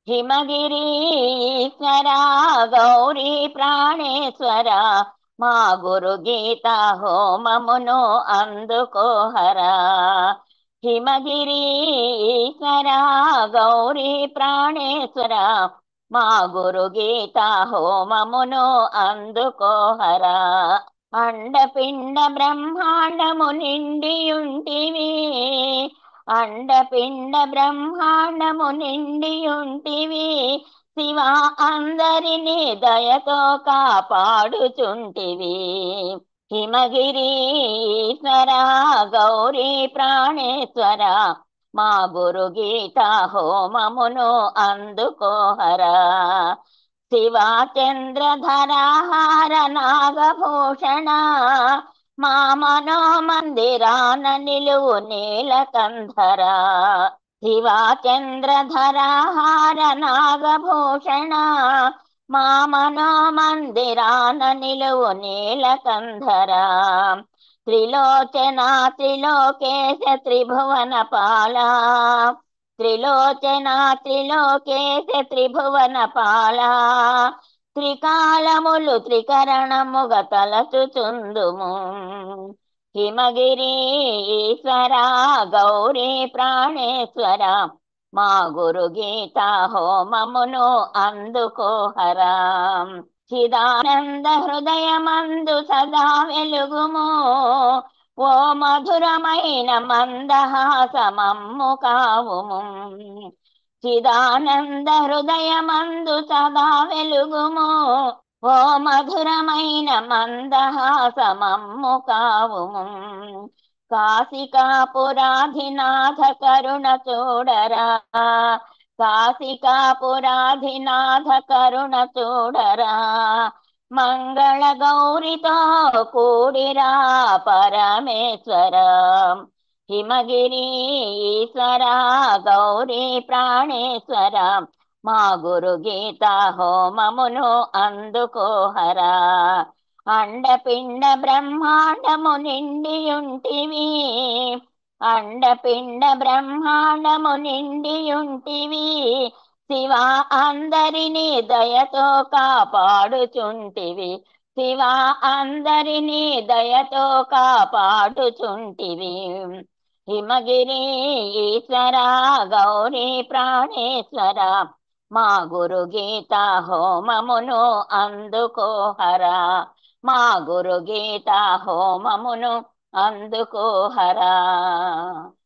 హిమగిరీశ్వర గౌరీ ప్రాణేశ్వర మా గురు గీత హోమమును అందుకోహర హిమగిరీశ్వర గౌరీ ప్రాణేశ్వర మా గురు గీత హోమమును అందుకోహర అండపిండ బ్రహ్మాండము నిండియుంటివి అండపిండ బ్రహ్మాండము నిండియుంటివి శివ అందరినీ దయతో కాపాడుచుంటివి హిమగిరీశ్వర గౌరీ ప్రాణేశ్వర మా గురు గీత హోమమును అందుకోహర శివచంద్రధరాహార నాగభూషణ మా మనోమందిరాన నిలువు నీలకంధర శివచంద్రధరాహార నాగభూషణ మా మనోమందిరాన నిలువు నీలకంధర త్రిలోచన త్రిలోకేశ త్రిభువన పాల త్రిలోచన త్రిలోకేశ త్రిభువన పాల త్రికాలములు త్రికరణముగ తలచుచుందుము హిమగిరీశ్వర గౌరీ ప్రాణేశ్వర మా గురు గీత హోమమును అందుకోహర చిదానంద హృదయమందు సదా వెలుగుము ఓ మధురమైన మందహాసమమ్ము కావుము చిదానంద హృదయమందు సదా వెలుగుము ఓ మధురమైన మందహాసమమ్ము కావుము కాశికాపురాధినాథ కరుణ చూడరా కాశికాపురాధినాథ కరుణ చూడరా మంగళ గౌరితో కూడిరా పరమేశ్వర హిమగిరీశ్వర గౌరీ ప్రాణేశ్వర మా గురు గీత హోమమును అందుకోహర అండపిండ బ్రహ్మాండము నిండియుంటివి అండపిండ బ్రహ్మాండము నిండియుంటివి శివ అందరినీ దయతో కాపాడుచుంటివి శివ అందరినీ దయతో కాపాడుచుంటివి హిమగిరి ఈశ్వర గౌరీ ప్రాణేశ్వర మా గురు గీత హోమమును అందుకోహర మా గురు గీత హోమమును అందుకోహరా